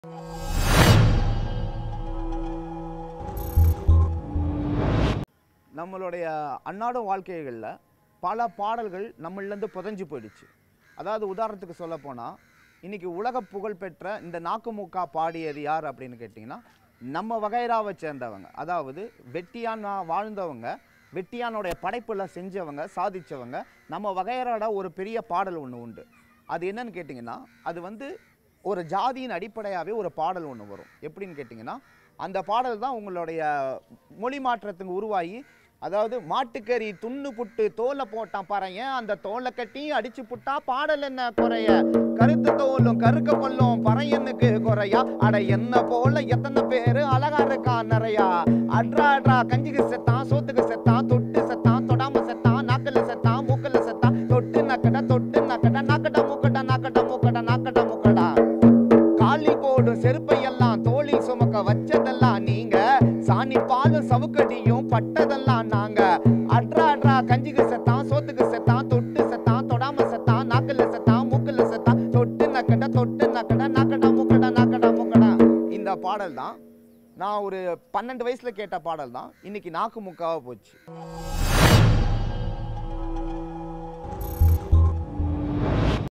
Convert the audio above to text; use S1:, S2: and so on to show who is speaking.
S1: நம்மளுடைய அன்னாட வாழ்க்கைகளில் பல பாடல்கள் நம்மளிலேருந்து புதைஞ்சு போயிடுச்சு அதாவது உதாரணத்துக்கு சொல்ல போனால் இன்னைக்கு உலக புகழ்பெற்ற இந்த நாக்குமுக்கா பாடியது யார் அப்படின்னு கேட்டிங்கன்னா நம்ம வகைராவை சேர்ந்தவங்க அதாவது வெட்டியானா வாழ்ந்தவங்க வெட்டியானுடைய படைப்புல செஞ்சவங்க சாதிச்சவங்க நம்ம வகையறாட ஒரு பெரிய பாடல் ஒன்று உண்டு அது என்னன்னு கேட்டிங்கன்னா அது வந்து ஒரு ஜாதியின் அடிப்படையாகவே ஒரு பாடல் ஒன்று வரும் எப்படின்னு கேட்டிங்கன்னா அந்த பாடல் தான் உங்களுடைய மொழி மாற்றத்துக்கு உருவாகி அதாவது மாட்டுக்கறி துண்ணு புட்டு தோலை போட்டான் பறையன் அந்த தோலை கட்டி அடிச்சு புட்டா பாடல் என்ன குறைய கருத்து தோலும் கருக்க கொல்லும் பறையனுக்கு குறையா அட என்ன போல எத்தனை பேரு அழகா இருக்கான் நிறையா அட்ரா அட்ரா கஞ்சிக்கு செத்தான் சோத்துக்கு செத்தான் தொட்டு செத்தான் தொடாம செத்தான் நாக்கல செத்தான் மூக்கல செத்தான் தொட்டு நக்கட தொட்டு நக்கட நாக்கட மூக்கட நாக்கட மூக்கட நாக்கட மூக்கடா காலில் போடும் செருப்பை எல்லாம் தோளில் சுமக்க வச்சதெல்லாம் நீங்க சாணி பாலும் சவுக்கடியும் பட்டதெல்லாம் நாங்க அட்ரா அட்ரா கஞ்சிக்கு செத்தான் சோத்துக்கு செத்தான் தொட்டு செத்தான் தொடாம செத்தான் நாக்குல செத்தான் மூக்குல செத்தான் தொட்டு நக்கட தொட்டு நக்கட நாக்கடா மூக்கடா நாக்கடா மூக்கடா இந்த பாடல் தான் நான் ஒரு பன்னெண்டு வயசுல கேட்ட பாடல் தான் இன்னைக்கு நாக்கு முக்காவா போச்சு